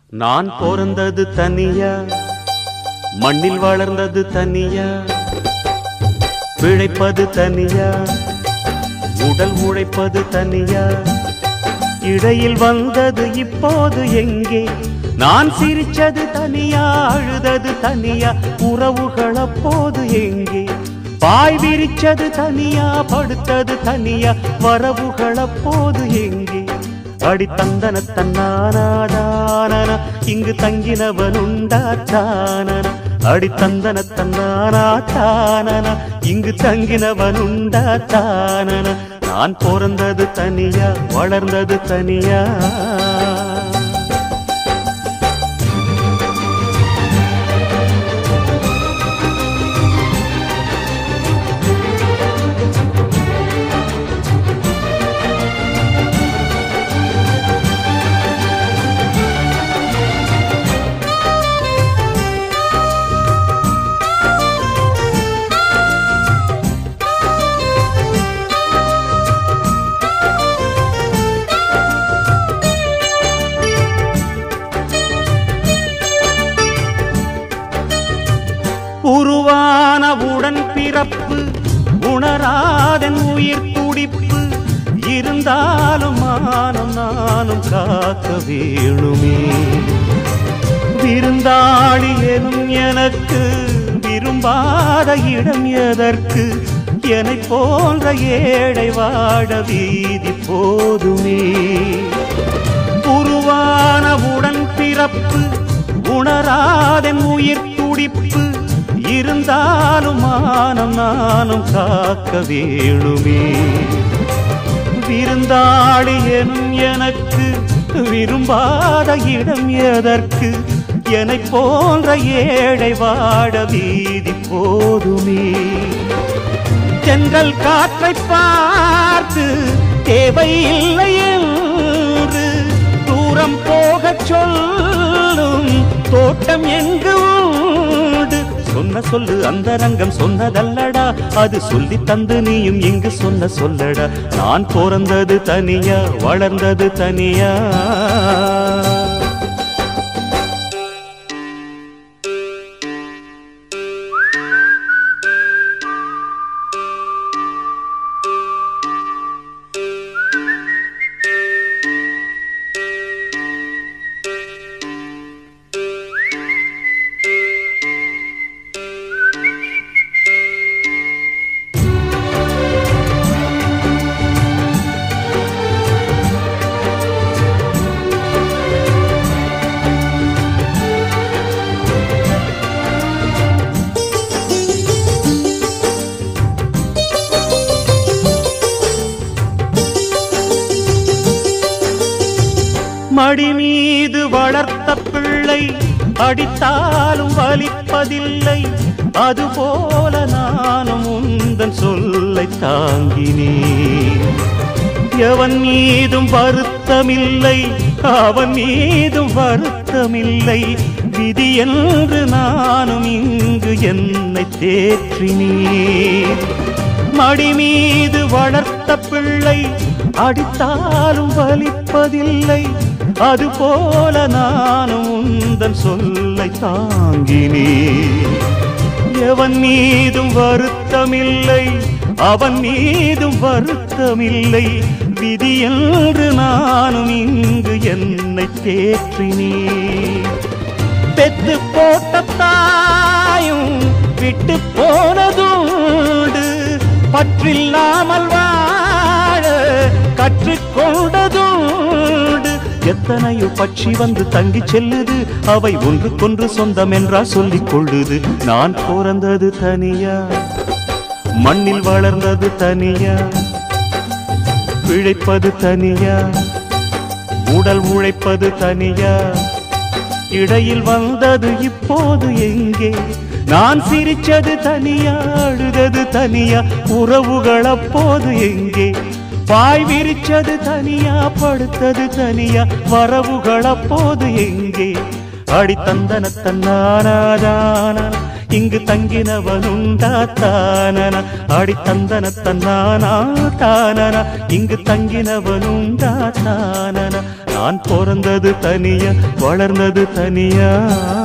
நான் பிறந்தது தனியா மண்ணில் வளர்ந்தது தனியா பிழைப்பது தனியா உடல் உழைப்பது தனியா இடையில் வந்தது இப்போது எங்கே நான் சிரிச்சது தனியா அழுதது தனியா உறவுகள் அப்போது எங்கே பாய் விரிச்சது தனியா படுத்தது தனியா வரவுகள் அப்போது எங்கே அடி தந்தன தன்னானாதானன இங்கு தங்கினவன் உண்டா தானன அடி தந்தன தன்னானா தானன இங்கு தங்கினவன் உண்டா தானன நான் பிறந்தது தனியா வளர்ந்தது தனியா உருவான உடன் பிறப்பு உணராதன் உயிர் துடிப்பு இருந்தாலும் மானம் நானும் காக்க வேணுமே விருந்தாளி எனும் எனக்கு விரும்பாத இடம் எதற்கு என்னை போன்ற ஏழை வாட வீதி போதுமே உருவான உடன் பிறப்பு உணராதன் உயிர் துடிப்பு இருந்தாலும் மானம் நானும் காக்க வேணுமே விருந்தாளி எனும் எனக்கு விரும்பாத இடம் எதற்கு என்னை போன்ற ஏழை வாட வீதி போதுமே தென்றல் காற்றை பார்த்து தேவையில்லை என்று தூரம் போகச் சொல்லும் தோட்டம் எங்கு உண்டு சொன்ன சொல்லு அந்த ரங்கம் சொன்னதல்லடா அது சொல்லி தந்து நீயும் இங்கு சொன்ன சொல்லடா நான் பிறந்தது தனியா வளர்ந்தது தனியா மடி மீது வளர்த்த பிள்ளை அடித்தாலும் வலிப்பதில்லை அதுபோல நானும் உந்தன் சொல்லை தாங்கினேன் எவன் மீதும் வருத்தமில்லை அவன் மீதும் வருத்தமில்லை விதி என்று நானும் இங்கு என்னை தேற்றினேன் மடி மீது வளர்த்த பிள்ளை அடித்தாலும் வலிப்பதில்லை அதுபோல நானும் உந்தன் சொல்லை தாங்கினேன் எவன் மீதும் வருத்தமில்லை அவன் மீதும் வருத்தமில்லை விதி என்று நானும் இங்கு என்னை தேற்றினேன் பெத்து போட்ட தாயும் விட்டு போனதுண்டு பற்றில்லாமல் வாழ கற்றுக்கொண்டதுண்டு எத்தனையோ பட்சி வந்து தங்கி செல்லுது அவை ஒன்றுக்கொன்று சொந்தம் என்றா சொல்லிக் கொள்ளுது நான் பிறந்தது தனியா மண்ணில் வளர்ந்தது தனியா பிழைப்பது தனியா உடல் உழைப்பது தனியா இடையில் வந்தது இப்போது எங்கே நான் சிரிச்சது தனியா அழுதது தனியா உறவுகள் அப்போது எங்கே பாய் விரிச்சது தனியா படுத்தது தனியா வரவுகள் அப்போது எங்கே அடி தந்தன தன்னானாதான இங்கு தங்கினவனுண்டா தானன அடி தந்தன தன்னானா தானன இங்கு தங்கினவனுண்டா தானன நான் பிறந்தது தனியா வளர்ந்தது தனியா